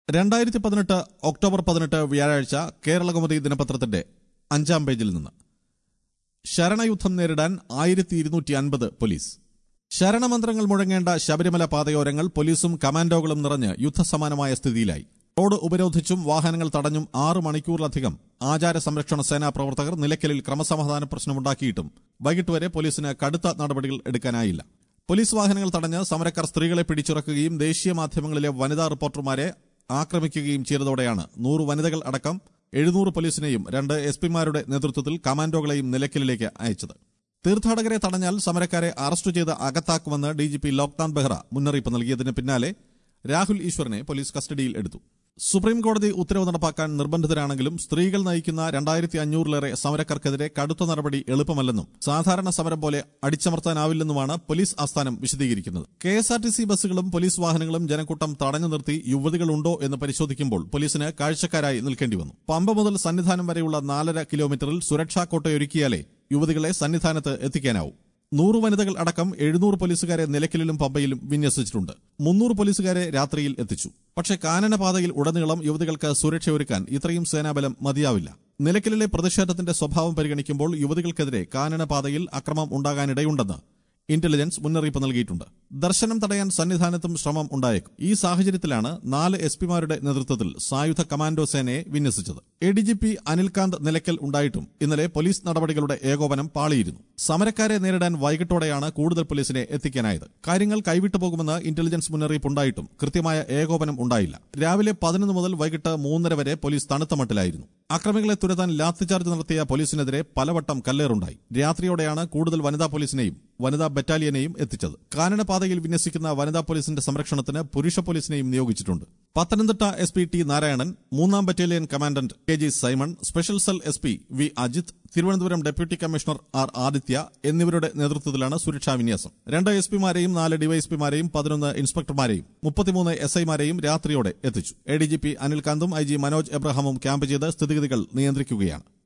രണ്ടായിരത്തി പതിനെട്ട് ഒക്ടോബർ പതിനെട്ട് വ്യാഴാഴ്ച കേരളകൗമുദി ദിനപത്രത്തിന്റെ അഞ്ചാം പേജിൽ നിന്ന് ശരണയുദ്ധം നേരിടാൻ ആയിരത്തി ഇരുന്നൂറ്റി അൻപത് പോലീസ് ശരണമന്ത്രങ്ങൾ മുഴങ്ങേണ്ട ശബരിമല പാതയോരങ്ങൾ പോലീസും കമാൻഡോകളും നിറഞ്ഞ് യുദ്ധസമാനമായ സ്ഥിതിയിലായി റോഡ് ഉപരോധിച്ചും വാഹനങ്ങൾ തടഞ്ഞും ആറ് മണിക്കൂറിലധികം ആചാര സംരക്ഷണ സേനാ പ്രവർത്തകർ നിലയ്ക്കലിൽ ക്രമസമാധാന പ്രശ്നമുണ്ടാക്കിയിട്ടും വൈകിട്ട് വരെ പോലീസിന് കടുത്ത നടപടികൾ എടുക്കാനായില്ല പോലീസ് വാഹനങ്ങൾ തടഞ്ഞ് സമരക്കാർ സ്ത്രീകളെ പിടിച്ചുറക്കുകയും ദേശീയ മാധ്യമങ്ങളിലെ വനിതാ റിപ്പോർട്ടർമാരെ ആക്രമിക്കുകയും ചെയ്തതോടെയാണ് നൂറ് വനിതകൾ അടക്കം എഴുന്നൂറ് പോലീസിനെയും രണ്ട് എസ് പിമാരുടെ നേതൃത്വത്തിൽ കമാൻഡോകളെയും നിലയ്ക്കലിലേക്ക് അയച്ചത് തീർത്ഥാടകരെ തടഞ്ഞാൽ സമരക്കാരെ അറസ്റ്റ് ചെയ്ത് അകത്താക്കുമെന്ന് ഡിജിപി ലോക്നാഥ് ബെഹ്റ മുന്നറിയിപ്പ് നൽകിയതിന് പിന്നാലെ രാഹുൽ ഈശ്വറിനെ പോലീസ് കസ്റ്റഡിയിൽ എടുത്തു സുപ്രീം കോടതി ഉത്തരവ് നടപ്പാക്കാൻ നിർബന്ധിതരാണെങ്കിലും സ്ത്രീകൾ നയിക്കുന്ന രണ്ടായിരത്തി അഞ്ഞൂറിലേറെ സമരക്കാർക്കെതിരെ കടുത്ത നടപടി എളുപ്പമല്ലെന്നും സാധാരണ സമരം പോലെ അടിച്ചമർത്താനാവില്ലെന്നുമാണ് പോലീസ് ആസ്ഥാനം വിശദീകരിക്കുന്നത് K S R T C ബസ്സുകളും പോലീസ് വാഹനങ്ങളും ജനക്കൂട്ടം തടഞ്ഞു നിർത്തി യുവതികളുണ്ടോ എന്ന് പരിശോധിക്കുമ്പോൾ പോലീസിന് കാഴ്ചക്കാരായി നിൽക്കേണ്ടി വന്നു പമ്പ മുതൽ സന്നിധാനം വരെയുള്ള നാലര കിലോമീറ്ററിൽ സുരക്ഷാ കോട്ടയൊരുക്കിയാലേ യുവതികളെ സന്നിധാനത്ത് എത്തിക്കാനാവൂ നൂറ് വനിതകൾ അടക്കം എഴുന്നൂറ് പോലീസുകാരെ നിലയ്ക്കലിലും പമ്പയിലും വിന്യസിച്ചിട്ടുണ്ട് മുന്നൂറ് പോലീസുകാരെ രാത്രിയിൽ എത്തിച്ചു പക്ഷേ കാനനപാതയിൽ ഉടനീളം യുവതികൾക്ക് സുരക്ഷയൊരുക്കാൻ ഇത്രയും സേനാബലം മതിയാവില്ല നിലയ്ക്കലിലെ പ്രതിഷേധത്തിന്റെ സ്വഭാവം പരിഗണിക്കുമ്പോൾ യുവതികൾക്കെതിരെ കാനനപാതയിൽ അക്രമം ഉണ്ടാകാനിടയുണ്ടെന്ന് ഇന്റലിജൻസ് മുന്നറിയിപ്പ് നൽകിയിട്ടുണ്ട് ദർശനം തടയാൻ സന്നിധാനത്തും ശ്രമം ഉണ്ടായേക്കും ഈ സാഹചര്യത്തിലാണ് നാല് എസ് പിമാരുടെ നേതൃത്വത്തിൽ സായുധ കമാൻഡോ സേനയെ വിന്യസിച്ചത് A D G P Anilkanth Nilakkal ഉണ്ടായിട്ടും ഇന്നലെ പോലീസ് നടപടികളുടെ ഏകോപനം പാളിയിരുന്നു സമരക്കാരെ നേരിടാൻ വൈകിട്ടോടെയാണ് കൂടുതൽ പോലീസിനെ എത്തിക്കാനായത് കാര്യങ്ങൾ കൈവിട്ടു പോകുമെന്ന് ഇന്റലിജൻസ് മുന്നറിയിപ്പ് ഉണ്ടായിട്ടും കൃത്യമായ ഏകോപനം ഉണ്ടായില്ല രാവിലെ പതിനൊന്ന് മുതൽ വൈകിട്ട് മൂന്നര വരെ പോലീസ് തണുത്ത മട്ടിലായിരുന്നു അക്രമികളെ തുരത്താൻ ലാത്തിചാർജ് നടത്തിയ പോലീസിനെതിരെ പലവട്ടം കല്ലേറുണ്ടായി രാത്രിയോടെയാണ് കൂടുതൽ വനിതാ പോലീസിനെയും വനിതാ ബറ്റാലിയനെയും എത്തിച്ചത് കാനനപാതയിൽ വിന്യസിക്കുന്ന വനിതാ പോലീസിന്റെ സംരക്ഷണത്തിന് പുരുഷ പോലീസിനെയും നിയോഗിച്ചിട്ടുണ്ട് Pathanamthitta S P T Narayanan മൂന്നാം battalion commandant K G Simon special cell S P V Ajith Thiruvananthapuram deputy commissioner R Adithya എന്നിവരുടെ നേതൃത്വത്തിലാണ് സുരക്ഷാ വിന്യാസം രണ്ട് എസ് പിമാരെയും നാല് ഡിവൈഎസ്പിമാരെയും പതിനൊന്ന് ഇൻസ്പെക്ടർമാരെയും മുപ്പത്തിമൂന്ന് എസ് ഐമാരെയും രാത്രിയോടെ എത്തിച്ചു എ ഡി ജി പി അനിൽകാന്തും ഐ ജി മനോജ് എബ്രഹാമും ക്യാമ്പ് ചെയ്ത് സ്ഥിതിഗതികൾ നിയന്ത്രിക്കുകയാണ്